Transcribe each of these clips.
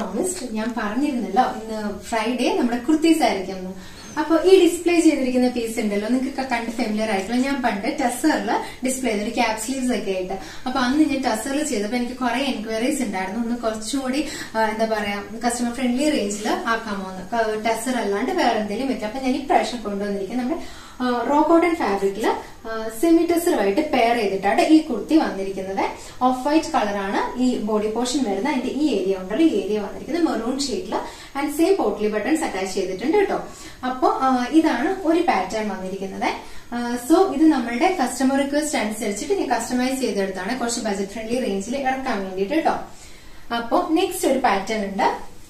Promised ഞാൻ പറഞ്ഞിരുന്നല്ലോ ഇന്ന് ഫ്രൈഡേ നമ്മുടെ കുർത്തീസ് ആയിരിക്കും എന്ന്. അപ്പൊ ഈ ഡിസ്പ്ലേ ചെയ്തിരിക്കുന്ന പീസ് ഉണ്ടല്ലോ നിങ്ങൾക്ക് കണ്ട് ഫെമിലിയർ ആയിട്ടുള്ള ഞാൻ പണ്ട് ടസറിൽ ഡിസ്പ്ലേ ചെയ്തൊരു ക്യാപ് സ്ലീവ്സ് ഒക്കെ ആയിട്ട് അപ്പൊ അന്ന് ഞാൻ ടസറിൽ ചെയ്തപ്പോൾ എനിക്ക് കുറെ എൻക്വയറീസ് ഉണ്ടായിരുന്നു ഒന്ന് കുറച്ചുകൂടി ആ, എന്താ പറയാ കസ്റ്റമർ ഫ്രണ്ട്ലി റേഞ്ചിൽ ആക്കാമോ എന്ന് ടസർ അല്ലാണ്ട് വേറെ എന്തെങ്കിലും വെക്കാം അപ്പൊ ഞാൻ ഇപ്രാവശ്യം കൊണ്ടുവന്നിരിക്കുന്നത് നമ്മുടെ റോ കോട്ടൺ ഫാബ്രിക്കില് സെമി ടെസറുമായിട്ട് പെയർ ചെയ്തിട്ടാണ് ഈ കുർത്തി വന്നിരിക്കുന്നത് ഓഫ് വൈറ്റ് കളറാണ് ഈ ബോഡി പോർഷൻ വരുന്നത് അതിന്റെ ഈ ഏരിയ ഉണ്ടല്ലോ ഈ ഏരിയ വന്നിരിക്കുന്നത് മെറൂൺ ഷെയ്ഡില് and same potli buttons attach ചെയ്തിട്ടുണ്ട് കേട്ടോ അപ്പോ ഇതാണ് ഒരു പാറ്റേൺ വന്നിരിക്കുന്നത് സോ ഇത് നമ്മളുടെ കസ്റ്റമർ റിക്വസ്റ്റ് അനുസരിച്ചിട്ട് ഞാൻ കസ്റ്റമൈസ് ചെയ്തെടുത്താണ് കുറച്ച് ബജറ്റ് ഫ്രണ്ട്ലി റേഞ്ചിൽ ഇറക്കാൻ വേണ്ടിയിട്ട് കേട്ടോ അപ്പോ നെക്സ്റ്റ് ഒരു പാറ്റേൺ ഉണ്ട്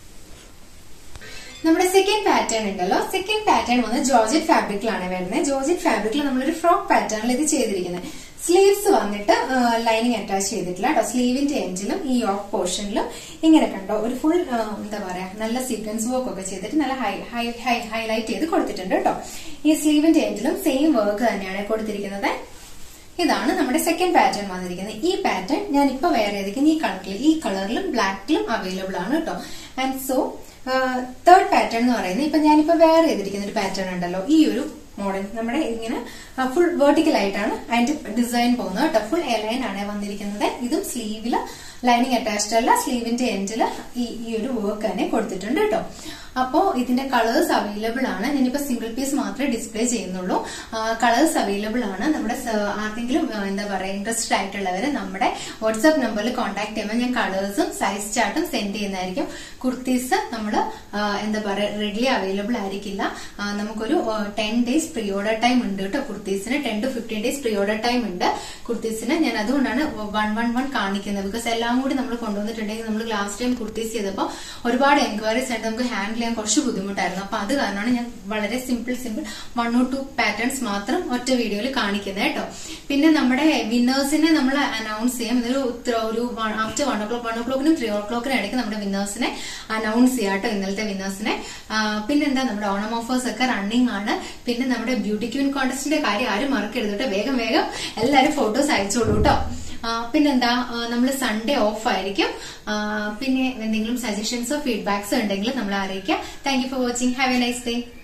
നമ്മുടെ സെക്കൻഡ് പാറ്റേൺ ഉണ്ടല്ലോ സെക്കൻഡ് പാറ്റേൺ വന്ന് ജോർജറ്റ് ഫാബ്രിക്കിലാണ് വരുന്നത് ജോർജറ്റ് ഫാബ്രിക്കിൽ നമ്മളൊരു ഫ്രോക്ക് പാറ്റേണിൽ ഇത് ചെയ്തിരിക്കുന്നത് സ്ലീവ്സ് വന്നിട്ട് ലൈനിങ് അറ്റാച്ച് ചെയ്തിട്ടില്ല കേട്ടോ സ്ലീവിന്റെ എൻഡിലും ഈ ഓഫ് പോർഷനിലും ഇങ്ങനെ കണ്ടോ ഒരു ഫുൾ എന്താ പറയാ നല്ല സീക്വൻസ് വർക്ക് ഒക്കെ ചെയ്തിട്ട് നല്ല ഹൈ ഹൈ ഹൈ ഹൈലൈറ്റ് ചെയ്ത് കൊടുത്തിട്ടുണ്ട് കേട്ടോ ഈ സ്ലീവിന്റെ എൻഡിലും സെയിം വർക്ക് തന്നെയാണ് കൊടുത്തിരിക്കുന്നത് ഇതാണ് നമ്മുടെ സെക്കൻഡ് പാറ്റേൺ വന്നിരിക്കുന്നത് ഈ പാറ്റേൺ ഞാൻ ഇപ്പൊ വേറെ ഏതൊക്കെയാണ് ഈ കളറിൽ ഈ കളറിലും ബ്ലാക്കിലും അവൈലബിൾ ആണ് കേട്ടോ ആൻഡ് സോ തേർഡ് പാറ്റേൺ എന്ന് പറയുന്നത് ഇപ്പൊ ഞാനിപ്പോ വേറെ ചെയ്തിരിക്കുന്ന ഒരു പാറ്റേൺ ഉണ്ടല്ലോ ഈ ഒരു മോഡൽ നമ്മുടെ ഇങ്ങനെ ഫുൾ വേർട്ടിക്കൽ ആയിട്ടാണ് അതിന്റെ ഡിസൈൻ പോകുന്നത് കേട്ടോ ഫുൾ എലൈൻ ആണ് വന്നിരിക്കുന്നത് ഇതും സ്ലീവില് ലൈനിങ് അറ്റാച്ച്ഡ് അല്ല സ്ലീവിന്റെ എൻഡില് ഈ ഈ ഒരു വർക്ക് തന്നെ കൊടുത്തിട്ടുണ്ട് കേട്ടോ അപ്പോ ഇതിന്റെ കളേഴ്സ് അവൈലബിൾ ആണ് ഞാനിപ്പോ സിംഗിൾ പീസ് മാത്രമേ ഡിസ്പ്ലേ ചെയ്യുന്നുള്ളൂ കളേഴ്സ് അവൈലബിൾ ആണ് നമ്മുടെ സ- ആർക്കെങ്കിലും ആ, എന്താ പറയാ ഇൻട്രസ്റ്റഡ് ആയിട്ടുള്ളവര് നമ്മുടെ വാട്സ്ആപ്പ് നമ്പറിൽ കോൺടാക്ട് ചെയ്യുമ്പോൾ ഞാൻ കളേഴ്സും സൈസ് ചാർട്ടും സെൻഡ് ചെയ്യുന്നതായിരിക്കും കുർത്തീസ് നമ്മൾ എന്താ പറയാ റെഡി അവൈലബിൾ ആയിരിക്കില്ല ആ, നമുക്കൊരു ten days pre order time ഉണ്ട് കേട്ടോ കുർത്തീസിന് ten to fifteen days pre order time ഉണ്ട് കുർത്തീസിന് ഞാൻ അതുകൊണ്ടാണ് വൺ വൺ വൺ കാണിക്കുന്നത് ബിക്കോസ് എല്ലാം കൂടി നമ്മൾ കൊണ്ടുവന്നിട്ടുണ്ടെങ്കിൽ നമ്മൾ ലാസ്റ്റ് ടൈം കുർത്തീസ് ചെയ്തപ്പോൾ ഒരുപാട് എൻക്വയറീസ് ആയിട്ട് നമുക്ക് ഹാൻഡിൽ ചെയ്യാൻ കുറച്ച് ബുദ്ധിമുട്ടായിരുന്നു അപ്പൊ അത് കാരണമാണ് ഞാൻ വളരെ simple simple one or two patterns മാത്രം ഒറ്റ വീഡിയോയിൽ കാണിക്കുന്നത് കേട്ടോ പിന്നെ നമ്മുടെ വിന്നേഴ്സിനെ നമ്മൾ അനൗൺസ് ചെയ്യും ഇതൊരു ഉത്ത- ഒരു after one o'clock one ഓ ക്ലോക്കിനും ത്രീ ഓ ക്ലോക്കിനും ഇടയ്ക്ക് നമ്മുടെ വിന്നേഴ്സിനെ അനൗൺസ് ചെയ്യാം കേട്ടോ ഇന്നലത്തെ വിന്നേഴ്സിനെ പിന്നെന്താ നമ്മുടെ ഓണം ഓഫേഴ്സ് ഒക്കെ റണ്ണിങ് ആണ് പിന്നെ നമ്മുടെ ബ്യൂട്ടി ക്യൂൻ കോൺടെസ്റ്റിന്റെ കാര്യം ആരും മറക്കരുത് കേട്ടോ വേഗം വേഗം എല്ലാവരും ഫോട്ടോസ് അയച്ചോളൂ കേട്ടോ ആ, പിന്നെന്താ നമ്മൾ സൺഡേ ഓഫ് ആയിരിക്കും ആ, പിന്നെ എന്തെങ്കിലും സജഷൻസോ ഫീഡ്ബാക്സോ ഉണ്ടെങ്കിൽ നമ്മളെ അറിയിക്കാം thank you for watching have a nice day